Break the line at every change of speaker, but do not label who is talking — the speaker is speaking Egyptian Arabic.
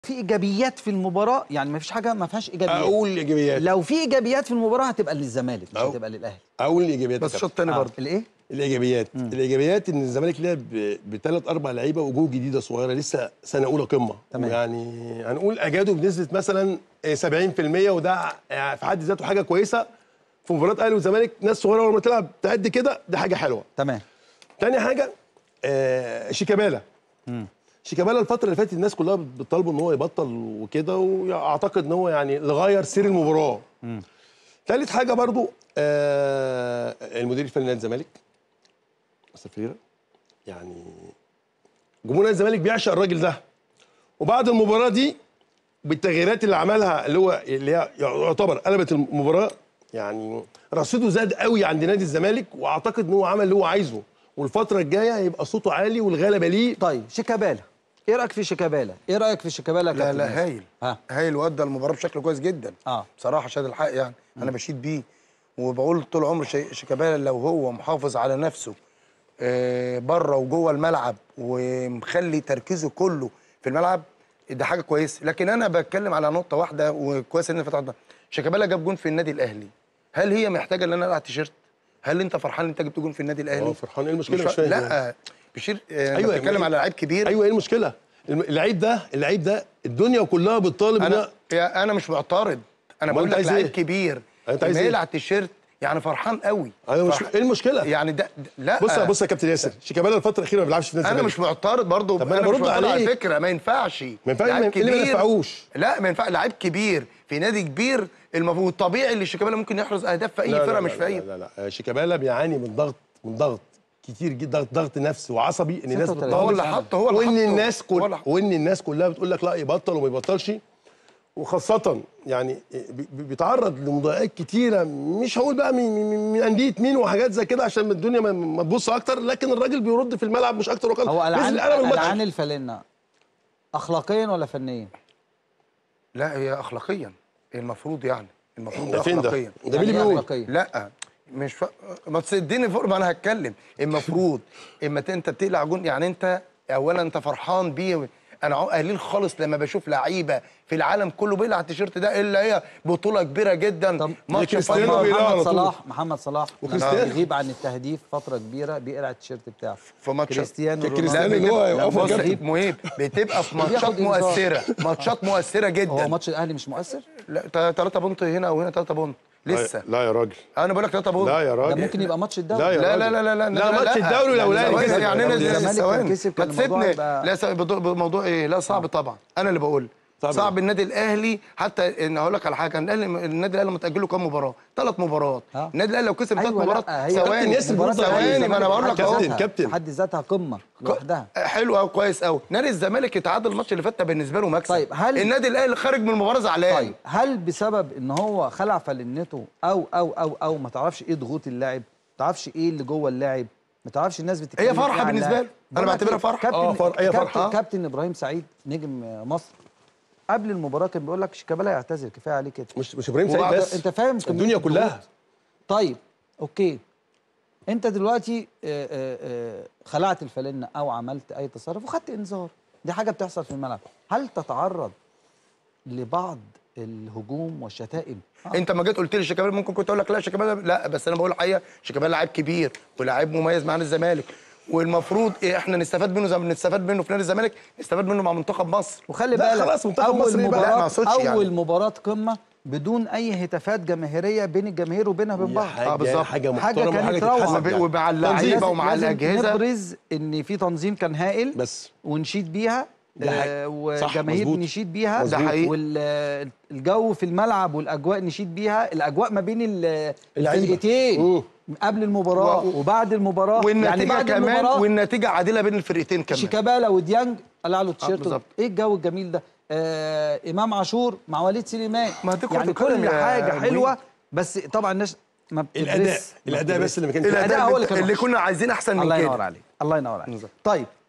في ايجابيات في المباراه يعني ما فيش حاجه ما فيهاش ايجابيات
اقول الايجابيات
لو في ايجابيات في المباراه هتبقى للزمالك مش
أو.
هتبقى للاهلي
اقول الايجابيات
بس
يا
الشوط
كابتن.
الثاني برضه
الايه
الايجابيات الايجابيات ان الزمالك لعب بثلاث اربع لعيبه وجوه جديده صغيره لسه سنه اولى قمه
تمام.
يعني هنقول اجادوا بنسبه مثلا 70% وده يعني في حد ذاته حاجه كويسه في مباراه الاهلي والزمالك ناس صغيره لما تلعب تأدي كده دي حاجه حلوه
تمام
تاني حاجه آه شيكابالا شيكابالا الفتره اللي فاتت الناس كلها بتطالبه ان هو يبطل وكده واعتقد ان هو يعني غير سير المباراه تالت حاجه برضو آه المدير الفني لنادي الزمالك مستر فريرة يعني جمهور نادي الزمالك بيعشق الراجل ده وبعد المباراه دي بالتغييرات اللي عملها اللي هو اللي هي يعتبر قلبت المباراه يعني رصيده زاد قوي عند نادي الزمالك واعتقد ان هو عمل اللي هو عايزه والفتره الجايه هيبقى صوته عالي والغلبه ليه
طيب شيكابالا ايه رايك في شيكابالا ايه رايك في شيكابالا يا
لا
كابتن
لا
ياسر؟
هايل
ها
هايل وادى المباراه بشكل كويس جدا
اه
بصراحه شاد الحق يعني انا بشيد بيه وبقول طول عمري شي- شيكابالا لو هو محافظ على نفسه آه، بره وجوه الملعب ومخلي تركيزه كله في الملعب ده حاجه كويسه لكن انا بتكلم على نقطه واحده وكويس ان فتحت ده شيكابالا جاب جون في النادي الاهلي هل هي محتاجه ان انا اقلع تيشيرت هل انت فرحان ان انت جبت جون في النادي الاهلي
اه فرحان ايه المشكله
مش
مش فاهم
لا بشير آه
أيوة،
أيوة بتتكلم
يعني-
على لعيب كبير
ايوه ايه المشكله الم- اللعيب ده اللعيب ده الدنيا كلها بتطالب
انا
إنها-
يا انا مش معترض انا
أمال
بقول
أنت
لك
عايز
لعيب
إيه؟
كبير
أنت عايز
لما
إيه؟
يقلع التيشيرت يعني فرحان قوي
ايوه مش
فرح-
ايه المشكله
يعني ده ده- لا
بص يا بص يا كابتن ياسر شيكابالا الفتره الاخيره ما بيلعبش في نادي
انا
الزمالك.
مش معترض برضه
طب ما أنا
انا مش
برد
معترض على
عليك.
فكره ما ينفعش
ما ينفعش
لعيب
إيه اللي ما
كبير-
ينفعوش؟
لا ما ينفع لعيب كبير في نادي كبير المفروض طبيعي اللي شيكابالا ممكن يحرز اهداف في اي
لا، لا،
فرقه
لا،
مش في
لا
اي
لا لا لا شيكابالا بيعاني من ضغط من ضغط كتير جدا ضغط ضغط نفسي وعصبي ان الناس
36
بتطالب
هو اللي حط هو اللي
وان
حطه.
الناس
هو
كل
اللي-
وان الناس كلها بتقول لك لا يبطل وما يبطلش وخاصة يعني بي- بي- بيتعرض لمضايقات كتيرة مش هقول بقى من, من, من أندية مين وحاجات زي كده عشان الدنيا ما- ما تبص أكتر لكن الراجل بيرد في الملعب مش أكتر وأقل
هو
نزل
العن
قلب الماتش.
العن الفالنه اخلاقيا ولا فنيا
لا هي اخلاقيا المفروض يعني المفروض
ده
ده
فين ده؟
اخلاقيا
ده مين اللي
يعني إيه
بيقول؟
أخلاقيا؟
لا مش ف... ما تسديني فوق ما انا هتكلم المفروض اما ت- انت بتقلع جون يعني انت اولا انت فرحان بيه انا عو- قليل خالص لما بشوف لعيبه في العالم كله بيقلع التيشيرت ده الا هي بطوله كبيره جدا
طب
ماتش
كريستيانو
فاينل
بيقلع على
محمد
طول.
صلاح محمد صلاح
وكريستيانو.
لما يغيب عن التهديف فتره كبيره بيقلع التيشيرت بتاعه
في ماتش
كريستيانو
كريستيانو
رونالدو.
اللي هو
لا
يوقفه
بص
الكابتن.
مهيب بتبقى في
بياخد
ماتشات
إنذار.
مؤثره ماتشات مؤثره
هو
جدا
ماتش الاهلي مش مؤثر
لا 3 بونت هنا وهنا 3 بونت لسه
لا يا راجل
انا بقول لك 3 بونت
لا يا
ده
راجل
ممكن يبقى ماتش الدوري
لا يا
لا
راجل.
لا لا لا لا
لا ماتش الدوري لو الاهلي
ثواني،
كسب
يعني انا
لو الزمالك كان
ثواني
كسب
ما
كان الموضوع
تسيبني
يبقى-
لا س- بض- بموضوع ايه لا صعب طبعا انا اللي بقول
صعب
صعب النادي الاهلي حتى ان هقول لك على حاجه الاهلي النادي الاهلي متاجل له كام مباراه؟ ثلاث مباريات
آه.
النادي الاهلي لو كسب ثلاث
أيوة،
مباريات
لا، هي
كابتن
ثواني
ياسر
مباراة
برضه
الأهلي
ثواني ما انا بقول لك
في
اهو
كابتن،
ذاتها-
كابتن.
في حد ذاتها قمه لوحدها
حلو قوي كويس قوي نادي الزمالك اتعادل الماتش اللي فات ده بالنسبه له مكسب
طيب، هل-
النادي الاهلي خارج من المباراه زعلان
طيب هل بسبب ان هو خلع فلنته او او او او ما تعرفش ايه ضغوط اللاعب ما تعرفش ايه اللي جوه اللاعب ما تعرفش الناس بتتكلم
هي فرحة
إيه عن
بالنسبة
اللاعب.
له. أنا
بقول لك
بعتبرها
إيه،
فرحة.
كابتن
آه، فرحة. هي
كابتن,
فرحة.
كابتن ابراهيم سعيد نجم مصر قبل المباراه كان بيقول لك شيكابالا يعتذر كفايه عليه كده
مش مش ابراهيم
وبعد-
سعيد بس
انت فاهم كمية
الدنيا
الضغوط؟
كلها
طيب اوكي انت دلوقتي آه، آه، آه، خلعت الفالنه او عملت اي تصرف وخدت انذار دي حاجه بتحصل في الملعب هل تتعرض لبعض الهجوم والشتائم آه.
انت ما جيت قلت لي شيكابالا ممكن كنت اقول لك لا شيكابالا لا بس انا بقول الحقيقه شيكابالا لعيب كبير ولاعيب مميز مع نادي الزمالك والمفروض إيه احنا نستفاد منه زي ما بنستفاد منه في نادي الزمالك نستفاد منه مع منتخب مصر
وخلي
لا،
بالك
خلاص منتخب
اول
مصر إيه بقى؟
لا، ما
مباراه
اقصدش
اول
يعني.
مباراه قمه بدون اي هتافات جماهيريه بين الجماهير وبينها وبين بعض
حاجه
بالظبط.
حاجه
حاجة
محترمه
كانت
وحاجه
روعة.
تتحسب يعني.
ومع
تنظيم.
اللعيبه ومع
لازم
الاجهزه
نبرز ان في تنظيم كان هائل
بس
ونشيد بيها
ده حقيقي.
آه
صح،
وجماهير
مظبوط.
نشيد بيها
ده حقيقي.
والجو في الملعب والاجواء نشيد بيها الاجواء ما بين ال-
اللعيبة.
الفرقتين
مم.
قبل المباراه
و-
وبعد المباراه
والنتيجه
يعني بعد
كمان
المباراه
والنتيجه عادله بين الفرقتين كمان
شيكابالا وديانج قلع له التيشيرت
بالظبط.
ايه الجو الجميل ده آه امام عاشور مع وليد سليمان
ما دي كرة
يعني
القدم
كل
يا
حاجه
أبو
حلوه
إيد.
بس طبعا الناس ما
الاداء
بتدرس ما
الاداء
بتدرس.
بس اللي ما كانش
الأداء هو اللي كان
اللي
وحش.
كنا عايزين احسن من
الله
كده
ينور عليك الله ينور عليك
بالظبط.
طيب